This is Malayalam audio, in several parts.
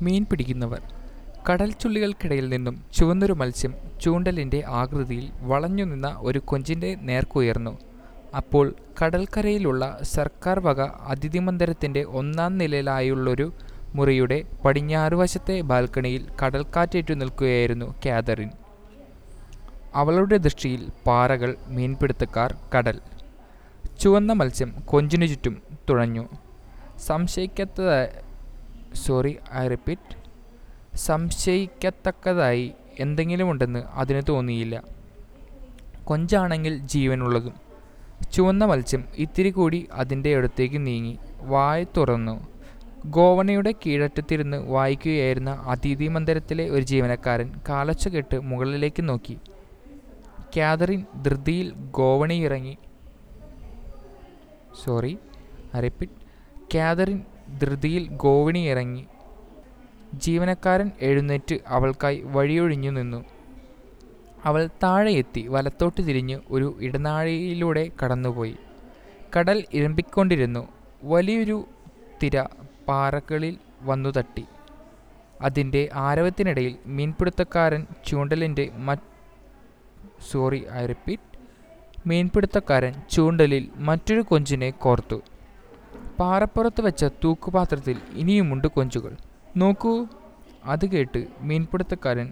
മീൻ പിടിക്കുന്നവർ കടൽ ചുള്ളികൾക്കിടയിൽ നിന്നും ചുവന്നൊരു മത്സ്യം ചൂണ്ടലിൻ്റെ ആകൃതിയിൽ വളഞ്ഞു നിന്ന ഒരു കൊഞ്ചിൻ്റെ നേർക്കുയർന്നു അപ്പോൾ കടൽക്കരയിലുള്ള സർക്കാർ വക അതിഥി മന്ദിരത്തിൻ്റെ ഒന്നാം നിലയിലായുള്ളൊരു മുറിയുടെ പടിഞ്ഞാറുവശത്തെ ബാൽക്കണിയിൽ കടൽക്കാറ്റേറ്റു നിൽക്കുകയായിരുന്നു കാതറിൻ അവളുടെ ദൃഷ്ടിയിൽ പാറകൾ മീൻപിടുത്തക്കാർ കടൽ ചുവന്ന മത്സ്യം കൊഞ്ചിനു ചുറ്റും തുഴഞ്ഞു സംശയിക്കത്തതായി സോറി ഐ റിപ്പീറ്റ് സംശയിക്കത്തക്കതായി എന്തെങ്കിലും ഉണ്ടെന്ന് അതിന് തോന്നിയില്ല കൊഞ്ചാണെങ്കിൽ ജീവനുള്ളതും ചുവന്ന മത്സ്യം ഇത്തിരി കൂടി അതിൻ്റെ അടുത്തേക്ക് നീങ്ങി വായ തുറന്നു ഗോവണയുടെ കീഴറ്റത്തിരുന്ന് വായിക്കുകയായിരുന്ന അതിഥി മന്ദിരത്തിലെ ഒരു ജീവനക്കാരൻ കാലച്ച കെട്ട് മുകളിലേക്ക് നോക്കി കാതറിൻ ധൃതിയിൽ ഗോവണിയിറങ്ങി സോറി റിപ്പീറ്റ് കാതറിൻ ധൃതിയിൽ ഗോവണി ഇറങ്ങി ജീവനക്കാരൻ എഴുന്നേറ്റ് അവൾക്കായി വഴിയൊഴിഞ്ഞു നിന്നു അവൾ താഴെ എത്തി വലത്തോട്ട് തിരിഞ്ഞ് ഒരു ഇടനാഴിയിലൂടെ കടന്നുപോയി കടൽ ഇരമ്പിക്കൊണ്ടിരുന്നു വലിയൊരു തിര പാറകളിൽ വന്നു തട്ടി അതിൻ്റെ ആരവത്തിനിടയിൽ മീൻപിടുത്തക്കാരൻ ചൂണ്ടലിൻ്റെ മറ്റ് സോറി ഐ റിപ്പീറ്റ് മീൻപിടുത്തക്കാരൻ ചൂണ്ടലിൽ മറ്റൊരു കൊഞ്ചിനെ കോർത്തു പാറപ്പുറത്ത് വെച്ച തൂക്കുപാത്രത്തിൽ ഇനിയുമുണ്ട് കൊഞ്ചുകൾ നോക്കൂ അത് കേട്ട് മീൻപിടുത്തക്കാരൻ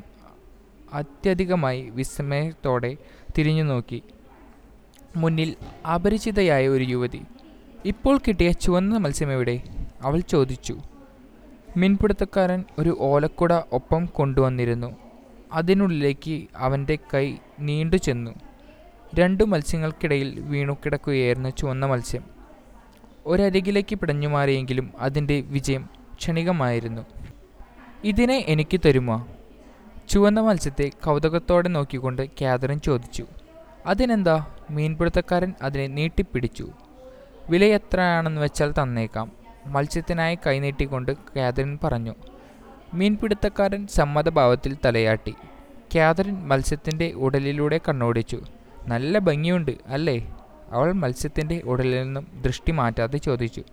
അത്യധികമായി വിസ്മയത്തോടെ തിരിഞ്ഞു നോക്കി മുന്നിൽ അപരിചിതയായ ഒരു യുവതി ഇപ്പോൾ കിട്ടിയ ചുവന്ന മത്സ്യമെവിടെ അവൾ ചോദിച്ചു മീൻപിടുത്തക്കാരൻ ഒരു ഓലക്കുട ഒപ്പം കൊണ്ടുവന്നിരുന്നു അതിനുള്ളിലേക്ക് അവൻ്റെ കൈ നീണ്ടു ചെന്നു രണ്ടു മത്സ്യങ്ങൾക്കിടയിൽ വീണു കിടക്കുകയായിരുന്നു ചുവന്ന മത്സ്യം ഒരരികിലേക്ക് പിടഞ്ഞു മാറിയെങ്കിലും അതിൻ്റെ വിജയം ക്ഷണികമായിരുന്നു ഇതിനെ എനിക്ക് തരുമോ ചുവന്ന മത്സ്യത്തെ കൗതുകത്തോടെ നോക്കിക്കൊണ്ട് കാതറിൻ ചോദിച്ചു അതിനെന്താ മീൻപിടുത്തക്കാരൻ അതിനെ നീട്ടിപ്പിടിച്ചു വില എത്രയാണെന്ന് വെച്ചാൽ തന്നേക്കാം മത്സ്യത്തിനായി കൈനീട്ടിക്കൊണ്ട് കാതറിൻ പറഞ്ഞു മീൻപിടുത്തക്കാരൻ സമ്മതഭാവത്തിൽ തലയാട്ടി കാതറിൻ മത്സ്യത്തിൻ്റെ ഉടലിലൂടെ കണ്ണോടിച്ചു നല്ല ഭംഗിയുണ്ട് അല്ലേ അവൾ മത്സ്യത്തിൻ്റെ ഉടലിൽ നിന്നും ദൃഷ്ടി മാറ്റാതെ ചോദിച്ചു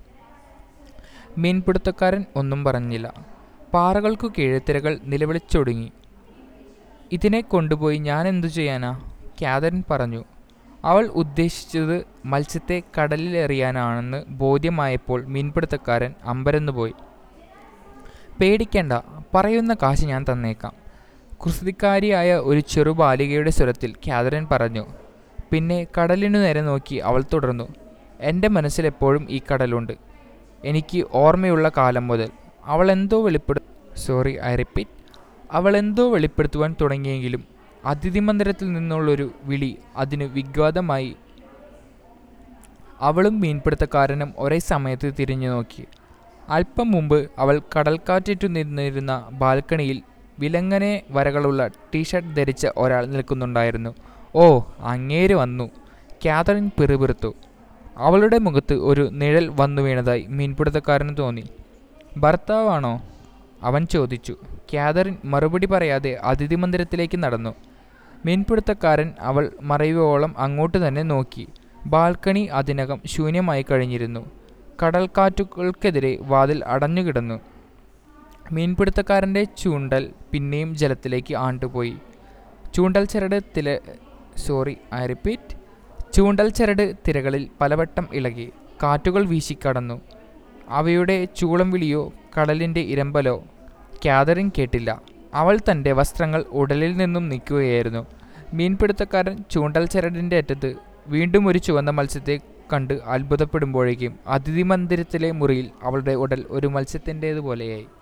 മീൻപിടുത്തക്കാരൻ ഒന്നും പറഞ്ഞില്ല പാറകൾക്കു കീഴത്തിരകൾ നിലവിളിച്ചൊടുങ്ങി ഇതിനെ കൊണ്ടുപോയി ഞാൻ എന്തു ചെയ്യാനാ കാതറിൻ പറഞ്ഞു അവൾ ഉദ്ദേശിച്ചത് മത്സ്യത്തെ കടലിലെറിയാനാണെന്ന് ബോധ്യമായപ്പോൾ മീൻപിടുത്തക്കാരൻ അമ്പരന്നുപോയി പേടിക്കേണ്ട പറയുന്ന കാശ് ഞാൻ തന്നേക്കാം കുസൃതിക്കാരിയായ ഒരു ചെറു ബാലികയുടെ സ്വരത്തിൽ കാതറിൻ പറഞ്ഞു പിന്നെ കടലിനു നേരെ നോക്കി അവൾ തുടർന്നു എൻ്റെ മനസ്സിൽ എപ്പോഴും ഈ കടലുണ്ട് എനിക്ക് ഓർമ്മയുള്ള കാലം മുതൽ അവൾ എന്തോ വെളിപ്പെടു സോറി ഐ റിപ്പീറ്റ് അവൾ എന്തോ വെളിപ്പെടുത്തുവാൻ തുടങ്ങിയെങ്കിലും അതിഥി മന്ദിരത്തിൽ നിന്നുള്ളൊരു വിളി അതിന് വിഘാതമായി അവളും മീൻപിടുത്തക്കാരനും ഒരേ സമയത്ത് തിരിഞ്ഞു നോക്കി അല്പം മുമ്പ് അവൾ കടൽക്കാറ്റേറ്റു നിന്നിരുന്ന ബാൽക്കണിയിൽ വിലങ്ങനെ വരകളുള്ള ടീഷർട്ട് ധരിച്ച ഒരാൾ നിൽക്കുന്നുണ്ടായിരുന്നു ഓ അങ്ങേര് വന്നു കാതറിൻ പിറുപിറുത്തു അവളുടെ മുഖത്ത് ഒരു നിഴൽ വന്നു വീണതായി മീൻപിടുത്തക്കാരന് തോന്നി ഭർത്താവാണോ അവൻ ചോദിച്ചു കാതറിൻ മറുപടി പറയാതെ അതിഥി മന്ദിരത്തിലേക്ക് നടന്നു മീൻപിടുത്തക്കാരൻ അവൾ മറയുവോളം അങ്ങോട്ട് തന്നെ നോക്കി ബാൽക്കണി അതിനകം ശൂന്യമായി കഴിഞ്ഞിരുന്നു കടൽക്കാറ്റുകൾക്കെതിരെ വാതിൽ അടഞ്ഞുകിടന്നു മീൻപിടുത്തക്കാരൻ്റെ ചൂണ്ടൽ പിന്നെയും ജലത്തിലേക്ക് ആണ്ടുപോയി ചൂണ്ടൽ ചരട് തില സോറി ഐ റിപ്പീറ്റ് ചൂണ്ടൽ ചരട് തിരകളിൽ പലവട്ടം ഇളകി കാറ്റുകൾ വീശിക്കടന്നു അവയുടെ ചൂളം വിളിയോ കടലിൻ്റെ ഇരമ്പലോ കാതറിൻ കേട്ടില്ല അവൾ തൻ്റെ വസ്ത്രങ്ങൾ ഉടലിൽ നിന്നും നീക്കുകയായിരുന്നു മീൻപിടുത്തക്കാരൻ ചൂണ്ടൽ ചരടിൻ്റെ അറ്റത്ത് വീണ്ടും ഒരു ചുവന്ന മത്സ്യത്തെ കണ്ട് അത്ഭുതപ്പെടുമ്പോഴേക്കും അതിഥി മന്ദിരത്തിലെ മുറിയിൽ അവളുടെ ഉടൽ ഒരു മത്സ്യത്തിൻ്റേതുപോലെയായി